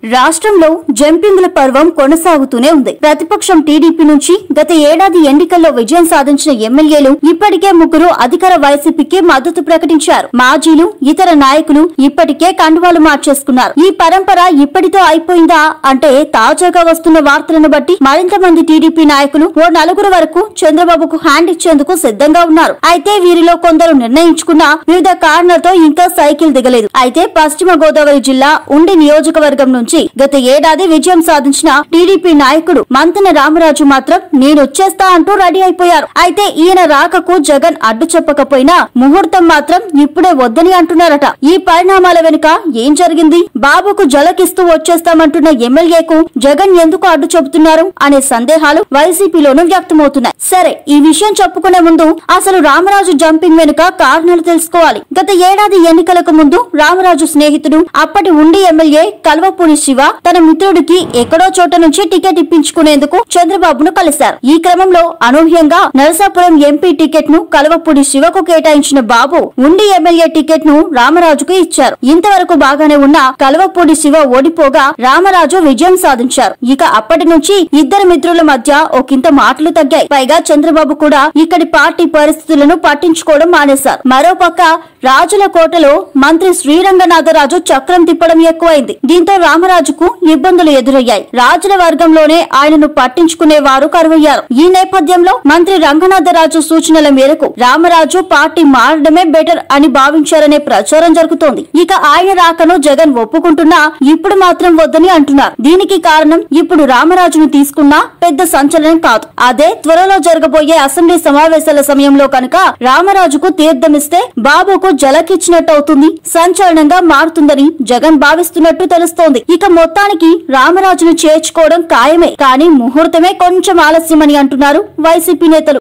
రాష్ట్రంలో జంపింగ్ల పర్వం కొనసాగుతూనే ఉంది ప్రతిపక్షం టీడీపీ నుంచి గత ఏడాది ఎన్నికల్లో విజయం సాధించిన ఎమ్మెల్యేలు ఇప్పటికే ముగ్గురు అధికార వైసీపీకి మద్దతు ప్రకటించారు మాజీలు ఇతర నాయకులు ఇప్పటికే కండువాలు మార్చేసుకున్నారు ఈ పరంపర ఇప్పటితో అయిపోయిందా అంటే తాజాగా వస్తున్న వార్తలను బట్టి మరింత మంది టీడీపీ నాయకులు ఓ నలుగురు వరకు చంద్రబాబుకు హ్యాండ్ ఇచ్చేందుకు సిద్ధంగా ఉన్నారు అయితే వీరిలో కొందరు నిర్ణయించుకున్న వివిధ కారణాలతో ఇంకా సైకిల్ దిగలేదు అయితే పశ్చిమ గోదావరి జిల్లా ఉండి నియోజకవర్గం నుంచి గత ఏడాది విజయం సాధించిన టీడీపీ నాయకుడు మంతన రామరాజు మాత్రం నేనొచ్చేస్తా అంటూ రెడీ అయిపోయారు అయితే ఈయన రాకకు జగన్ అడ్డు చెప్పకపోయినా ముహూర్తం మాత్రం ఇప్పుడే వద్దని అంటున్నారట ఈ పరిణామాల వెనుక ఏం జరిగింది బాబుకు జలకిస్తూ వచ్చేస్తామంటున్న ఎమ్మెల్యేకు జగన్ ఎందుకు అడ్డు చెబుతున్నారు అనే సందేహాలు వైసీపీలోనూ వ్యక్తమవుతున్నాయి సరే ఈ విషయం చెప్పుకునే ముందు అసలు రామరాజు జంపింగ్ వెనుక కారణాలు తెలుసుకోవాలి గత ఏడాది ఎన్నికలకు ముందు రామరాజు స్నేహితుడు అప్పటి ఉండి ఎమ్మెల్యే కల్వపూడి శివ తన మిత్రుడికి ఎక్కడో చోట నుంచి టికెట్ ఇప్పించుకునేందుకు చంద్రబాబును కలిశారు ఈ క్రమంలో అనూహ్యంగా నరసాపురం ఎంపీ టికెట్ ను కల్వపూడి శివకు కేటాయించిన బాబు ఉండి ఎమ్మెల్యే టికెట్ ను రామరాజుకు ఇచ్చారు ఇంతవరకు బాగానే ఉన్న కల్వపూడి శివ ఓడిపోగా రామరాజు విజయం సాధించారు ఇక అప్పటి నుంచి ఇద్దరు మిత్రుల మధ్య ఒకంత మాటలు తగ్గాయి పైగా చంద్రబాబు కూడా ఇక్కడి పార్టీ పరిస్థితులను పట్టించుకోవడం మానేశారు మరోపక్క రాజుల కోటలో మంత్రి శ్రీరంగనాథరాజు చక్రం తిప్పడం ఎక్కువైంది దీంతో రామరాజుకు ఇబ్బందులు ఎదురయ్యాయి రాజుల వర్గంలోనే ఆయనను పట్టించుకునే వారు కరువయ్యారు ఈ నేపథ్యంలో మంత్రి రంగనాథరాజు సూచనల మేరకు రామరాజు పార్టీ మారడమే బెటర్ అని భావించారనే ప్రచారం జరుగుతోంది ఇక ఆయన రాకను జగన్ ఒప్పుకుంటున్నా ఇప్పుడు మాత్రం వద్దని అంటున్నారు దీనికి కారణం ఇప్పుడు రామరాజును తీసుకున్నా పెద్ద సంచలనం కాదు అదే త్వరలో జరగబోయే అసెంబ్లీ సమావేశాల సమయంలో కనుక రామరాజుకు తీర్థమిస్తే బాబుకు జలకిచ్చినట్టు అవుతుంది సంచలనంగా మారుతుందని జగన్ భావిస్తున్నట్టు తెలుస్తోంది ఇక మొత్తానికి రామరాజును చేర్చుకోవడం ఖాయమే కానీ ముహూర్తమే కొంచెం ఆలస్యమని అంటున్నారు వైసీపీ నేతలు